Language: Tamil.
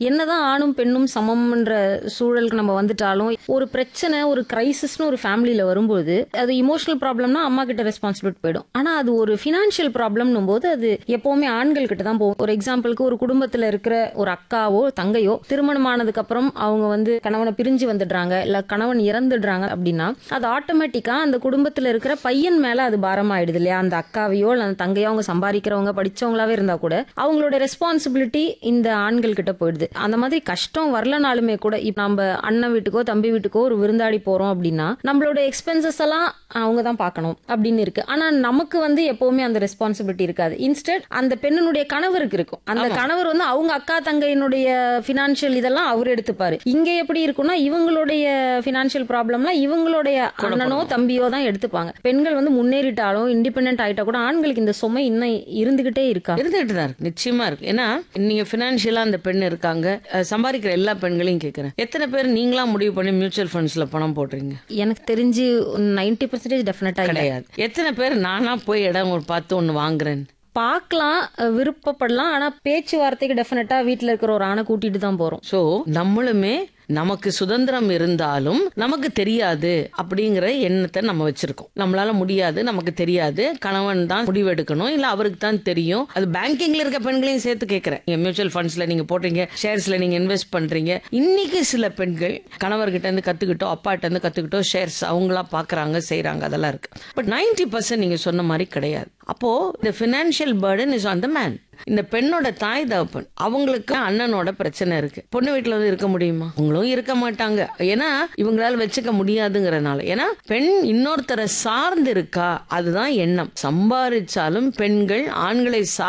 என்னதான் ஆணும் பெண்ணும் சமம்ன்ற சூழலுக்கு நம்ம வந்துட்டாலும் ஒரு பிரச்சனை ஒரு கிரைசிஸ்னு ஒரு ஃபேமிலியில வரும்போது அது இமோஷனல் ப்ராப்ளம்னா அம்மா கிட்ட ரெஸ்பான்சிபிலிட்டி போயிடும் ஆனா அது ஒரு ஃபினான்ஷியல் ப்ராப்ளம்னும் போது அது எப்பவுமே ஆண்கள் கிட்ட தான் போகும் ஒரு எக்ஸாம்பிளுக்கு ஒரு குடும்பத்துல இருக்கிற ஒரு அக்காவோ தங்கையோ திருமணம் ஆனதுக்கு அப்புறம் அவங்க வந்து கணவனை பிரிஞ்சு வந்துடுறாங்க இல்ல கணவன் இறந்துடுறாங்க அப்படின்னா அது ஆட்டோமேட்டிக்கா அந்த குடும்பத்துல இருக்கிற பையன் மேல அது பாரமாயிடுது இல்லையா அந்த அக்காவையோ இல்ல அந்த தங்கையோ அவங்க சம்பாதிக்கிறவங்க படிச்சவங்களாவே இருந்தா கூட அவங்களோட ரெஸ்பான்சிபிலிட்டி இந்த ஆண்கள் கிட்ட போயிடுது அந்த மாதிரி கஷ்டம் வரலனாலுமே கூட இப்ப நம்ம அண்ணன் வீட்டுக்கோ தம்பி வீட்டுக்கோ ஒரு விருந்தாடி போறோம் அப்படின்னா நம்மளோட எக்ஸ்பென்சஸ் எல்லாம் அவங்க தான் பார்க்கணும் அப்படின்னு இருக்கு ஆனா நமக்கு வந்து எப்பவுமே அந்த ரெஸ்பான்சிபிலிட்டி இருக்காது இன்ஸ்டெட் அந்த பெண்ணினுடைய கணவருக்கு இருக்கும் அந்த கணவர் வந்து அவங்க அக்கா தங்கையினுடைய பினான்சியல் இதெல்லாம் அவர் எடுத்துப்பாரு இங்க எப்படி இருக்கும்னா இவங்களுடைய பினான்சியல் ப்ராப்ளம்லாம் இவங்களுடைய அண்ணனோ தம்பியோ தான் எடுத்துப்பாங்க பெண்கள் வந்து முன்னேறிட்டாலும் இண்டிபெண்டன்ட் ஆயிட்டா கூட ஆண்களுக்கு இந்த சுமை இன்னும் இருந்துகிட்டே இருக்கா இருந்துகிட்டு தான் இருக்கு நிச்சயமா இருக்கு ஏன்னா நீங்க பினான்சியலா அந்த பெண் இருக்காங்க அஹ், சம்பாதிக்கிற எல்லா பெண்களையும் கேட்கறேன் எத்தனை பேர் நீங்களா முடிவு பண்ணி மியூச்சுவல் ஃபண்ட்ஸ்ல பணம் போடுறீங்க எனக்கு தெரிஞ்சு நைன்டி பர்சன்டேஜ் டெஃபினட்டா கிடையாது எத்தனை பேர் நானா போய் இடம் ஒரு பார்த்து ஒன்று வாங்குறேன் பார்க்கலாம் அஹ் விருப்பப்படலாம் ஆனா பேச்சுவார்த்தைக்கு டெஃபினட்டா வீட்ல இருக்கிற ஒரு ஆணை கூட்டிட்டு தான் போறோம் ஸோ நம்மளுமே நமக்கு சுதந்திரம் இருந்தாலும் நமக்கு தெரியாது அப்படிங்கிற எண்ணத்தை நம்ம வச்சிருக்கோம் நம்மளால முடியாது நமக்கு தெரியாது கணவன் தான் முடிவெடுக்கணும் இல்ல அவருக்கு தான் தெரியும் அது பேங்கிங்ல இருக்க பெண்களையும் சேர்த்து கேட்கறேன் நீங்க மியூச்சுவல் ஃபண்ட்ஸ்ல நீங்க போடுறீங்க ஷேர்ஸ்ல நீங்க இன்வெஸ்ட் பண்றீங்க இன்னைக்கு சில பெண்கள் கணவர்கிட்ட இருந்து கத்துக்கிட்டோ அப்பாட்ட இருந்து கத்துக்கிட்டோ ஷேர்ஸ் அவங்களா பாக்குறாங்க செய்றாங்க அதெல்லாம் இருக்கு பட் நைன்டி பர்சன்ட் நீங்க சொன்ன மாதிரி கிடையாது அப்போ இந்த financial burden is on the man இந்த பெண்ணோட தாய் தகப்பன் அவங்களுக்கு அண்ணனோட பிரச்சனை இருக்கு பொண்ணு வீட்டுல வந்து இருக்க முடியுமா அவங்களும் இருக்க மாட்டாங்க ஏன்னா இவங்களால வச்சுக்க முடியாதுங்கிறனால ஏன்னா பெண் இன்னொருத்தரை சார்ந்து இருக்கா அதுதான் எண்ணம் சம்பாதிச்சாலும் பெண்கள் ஆண்களை சார்ந்து